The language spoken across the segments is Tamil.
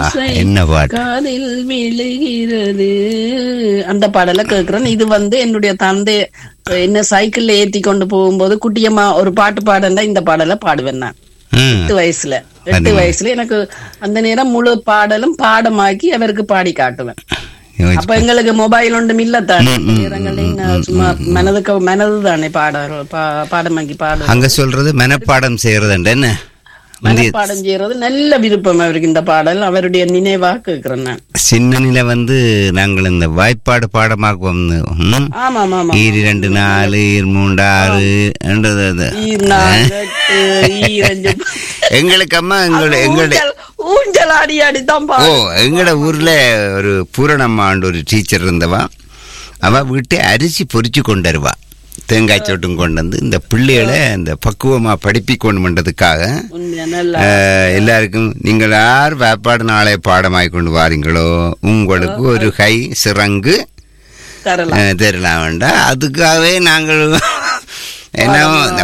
ஓசை என்ன பாட்டு காதில் விழுகிறது அந்த பாடல கேக்குறேன் இது வந்து என்னுடைய தந்தை என்ன சைக்கிள்ல ஏத்தி கொண்டு போகும்போது குட்டியம்மா ஒரு பாட்டு பாடண்டா இந்த பாடல பாடுவேன் நான் ம் எட்டு வயசுல எட்டு வயசுல எனக்கு அந்த நேரம் முழு பாடலும் பாடமாக்கி அவருக்கு பாடி காட்டுவேன் அப்ப எங்களுக்கு மொபைல் ஒன்றும் இல்ல தானே நேரங்களையும் நான் சும்மா மனதுக்கு மனது தானே பாட பா- பாடமாக்கி பாடு அங்க சொல்றது மனப்பாடம் செய்யறதுண்டு என்ன முந்தைய மனப்பாடம் செய்யறது நல்ல விருப்பம் அவருக்கு இந்த பாடல் அவருடைய நினைவா கேக்குறேன் நான் சின்ன நில வந்து நாங்கள் இந்த வாய்ப்பாடு பாடமாக்குவோம் ம்? ஆமா ஆமா ஆமா ஈர் இரண்டு நாலு ஈர் மூன்று ஆறு என்றது அது. ஈர் நாலு, எட்டு, ஈர் அஞ்சு. எங்களுக்கு அம்மா எங்களோட எங்களோட ஊஞ்சல் ஊஞ்சல் ஆடி ஆடி தான் ஓ பாடு எங்களோட ஊர்ல ஒரு பூரணம்மாண்டு ஒரு டீச்சர் இருந்தவா அவ வீட்டை அரிசி பொரிச்சு கொண்டு வருவா தேங்காய் சோட்டும் கொண்டு வந்து இந்த பிள்ளைகளை இந்த பக்குவமா படிப்பிக்கணும் பண்றதுக்காக உண்மையா நல்லா அஹ், எல்லாருக்கும் நீங்கள் யார் வேப்பாடு நாளை பாடமாய் கொண்டு வாரீங்களோ உங்களுக்கு ஒரு கை சிறங்கு தரலாம் அஹ், தரலாம் வேண்டாம் அதுக்காகவே நாங்கள் என்ன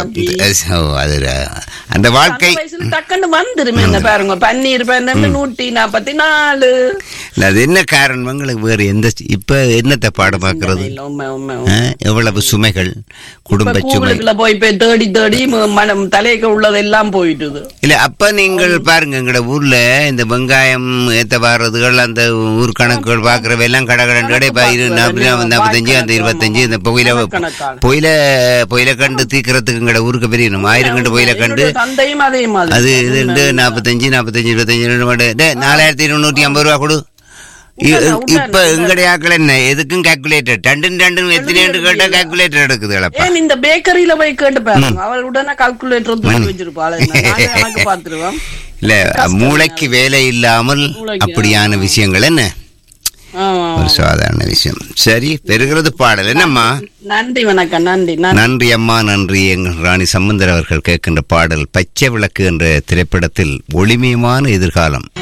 ஓ, அது அந்த வாழ்க்கை அந்த வயசுல டக்குன்னு வந்துருமே என்ன பாருங்க பன்னீர் பன்னெண்டு நூத்தி நாப்பத்தி நாலு இல்ல, அது என்ன காரணம் எங்களுக்கு வேறு எந்த இப்ப என்னத்தை பாடமாக்குறது இல்ல, உண்மை உண்மை உண்மை. அஹ், எவ்வளவு சுமைகள் குடும்ப சுமை கூகுளுக்குள்ள போய் போய் தேடி தேடி ம- மனம் தலைக்கு உள்ளதெல்லாம் போயிட்டுது இல்ல அப்ப நீங்கள் பாருங்க எங்கட ஊர்ல இந்த வெங்காயம் ஏத்த வாரதுகள் அந்த ஊர் கணக்குகள் பாக்குறவெல்லாம் கடை கடை கடை இப்ப இரு- நாற்பது, நாற்பத்தஞ்சு அந்த இருபத்தஞ்சு இந்த புகையில கணக்கான. புயல புயல கண்டு தீக்கிறதுக்கு எங்கட ஊருக்கு பெரியணும் ஆயிரம் கண்டு புயல கண்டு என்னுடைய தந்தையும் அதே மாதிரி அது இது ரெண்டு நாற்பத்தஞ்சு நாற்பத்தஞ்சு இருபத்தஞ்சு ரெண்டு மாடு டேய், நாலாயிரத்தி இருநூத்தி ஐம்பது ரூபா கொடு இ- உண்டான, இப்ப எங்கடைய ஆக்கள் என்ன எதுக்கும் கால்குலேட்டர் ரெண்டு ரெண்டு எத்தனை கேட்டா கால்குலேட்டர் எடுக்குதுகளப்பா ஏன் இந்த பேக்கரியில போய் கேட்டு பாருங்க அவள் உடனே கால்குலேட்டர் தூக்கி வச்சிருப்பாள் நாங்க கணக்கு பாத்துருவோம் இல்ல மூளைக்கு வேலை இல்லாமல் மூளைக்கு, அப்படியான விஷயங்கள் என்ன ஆமா, ஆமா. ஒரு சாதாரண விஷயம் சரி பெறுகிறது பாடல் என்னம்மா நன்றி வணக்கம் நன்றி நன்றி நன்றி அம்மா நன்றி எங்கள் ராணி சம்பந்தர் அவர்கள் கேட்கின்ற பாடல் பச்சை விளக்கு என்ற திரைப்படத்தில் ஒளிமயமான எதிர்காலம்